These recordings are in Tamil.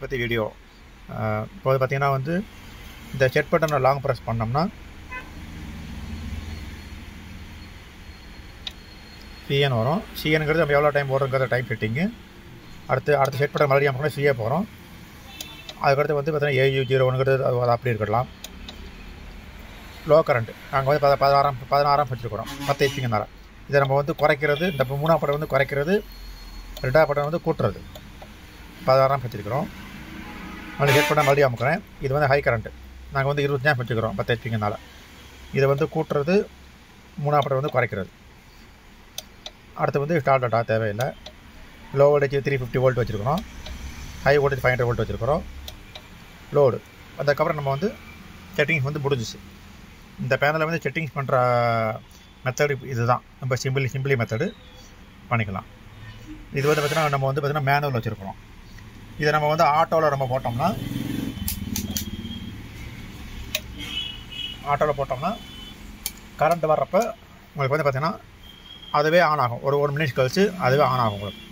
பற்றி வீடியோ இப்போ பார்த்தீங்கன்னா வந்து இந்த செட் பட்டனை லாங் ப்ரெஸ் பண்ணோம்னா சிஎன் வரும் சிஎனுங்கிறது நம்ம எவ்வளோ டைம் போடுறோங்கிறத டைம் செட்டிங்கு அடுத்து அடுத்த செட் பட்டன் மறுபடியும் நம்ம சிஏ போகிறோம் அதுக்கடுத்து வந்து பார்த்தீங்கன்னா ஏயு ஜீரோ ஒன்றுங்கிறது அது அது அப்படி இருக்கலாம் லோ கரண்ட் நாங்கள் வந்து பத பதினாறாம் பதினாறாம் வச்சுருக்கிறோம் பத்து ஹெச்பிங்க நேரம் இதை நம்ம வந்து குறைக்கிறது இந்த மூணாம் படம் வந்து குறைக்கிறது ரெண்டாவது படம் வந்து கூட்டுறது பதினாறாம் வச்சுருக்கிறோம் மறுபடியும் செட் பண்ண மறுபடியும் அமுக்கிறேன் இது வந்து ஹை கரண்ட்டு நாங்கள் வந்து இருபத்தஞ்சாம் வச்சுக்கிறோம் பத்து ஹெச்பிங்கனால இதை வந்து கூட்டுறது மூணாம் படம் வந்து குறைக்கிறது அடுத்து வந்து ஸ்டார் டாட்டா தேவையில்லை low voltage three fifty volt வச்சுருக்கிறோம் high voltage five hundred volt வச்சுருக்கிறோம் லோடு அதுக்கப்புறம் நம்ம வந்து செட்டிங்ஸ் வந்து முடிஞ்சிச்சு இந்த பேனலில் வந்து செட்டிங்ஸ் பண்ணுற மெத்தடு இதுதான் நம்ம சிம்பிளி சிம்பிளி மெத்தடு பண்ணிக்கலாம் இது வந்து பார்த்திங்கன்னா நம்ம வந்து பார்த்திங்கன்னா மேனுவல் வச்சுருக்கிறோம் இதை நம்ம வந்து ஆட்டோவில் நம்ம போட்டோம்னா ஆட்டோவில் போட்டோம்னா கரண்ட் வர்றப்போ உங்களுக்கு வந்து பார்த்திங்கன்னா அதுவே ஆன் ஆகும் ஒரு ஒரு மினிட்ஸ் கழிச்சு அதுவே ஆன் ஆகும் உங்களுக்கு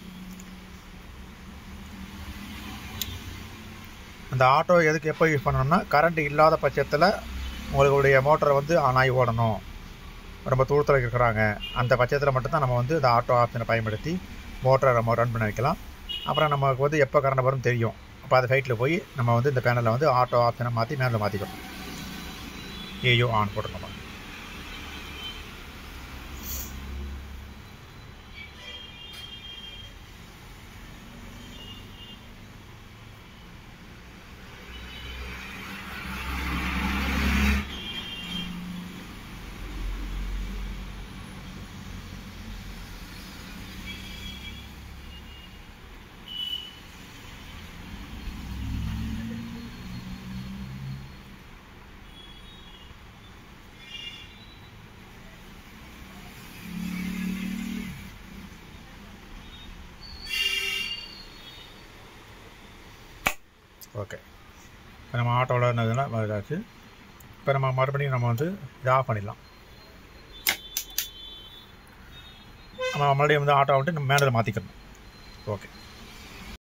அந்த ஆட்டோ எதுக்கு எப்போ யூஸ் பண்ணணும்னா கரண்ட் இல்லாத பட்சத்தில் உங்களுடைய மோட்டரை வந்து ஆன் ஆகி ஓடணும் ரொம்ப தூரத்தில் இருக்கிறாங்க அந்த பட்சத்தில் மட்டும்தான் நம்ம வந்து இந்த ஆட்டோ ஆப்ஷனை பயன்படுத்தி மோட்டரை நம்ம ரன் பண்ண வைக்கலாம் அப்புறம் நமக்கு வந்து எப்போ கரண்ட் வரும் தெரியும் அப்போ அந்த சைட்டில் போய் நம்ம வந்து இந்த பேனலில் வந்து ஆட்டோ ஆப்ஷனை மாற்றி மேனில் மாற்றிக்கணும் ஏயோ ஆன் போட்டுருக்கோம் ஓகே இப்போ நம்ம ஆட்டோவில் இருந்ததுலாம் இதாச்சு இப்போ நம்ம மறுபடியும் நம்ம வந்து இதை ஆஃப் பண்ணிடலாம் நம்ம மறுபடியும் வந்து ஆட்டோ வந்துட்டு நம்ம மேனில் மாற்றிக்கணும் ஓகே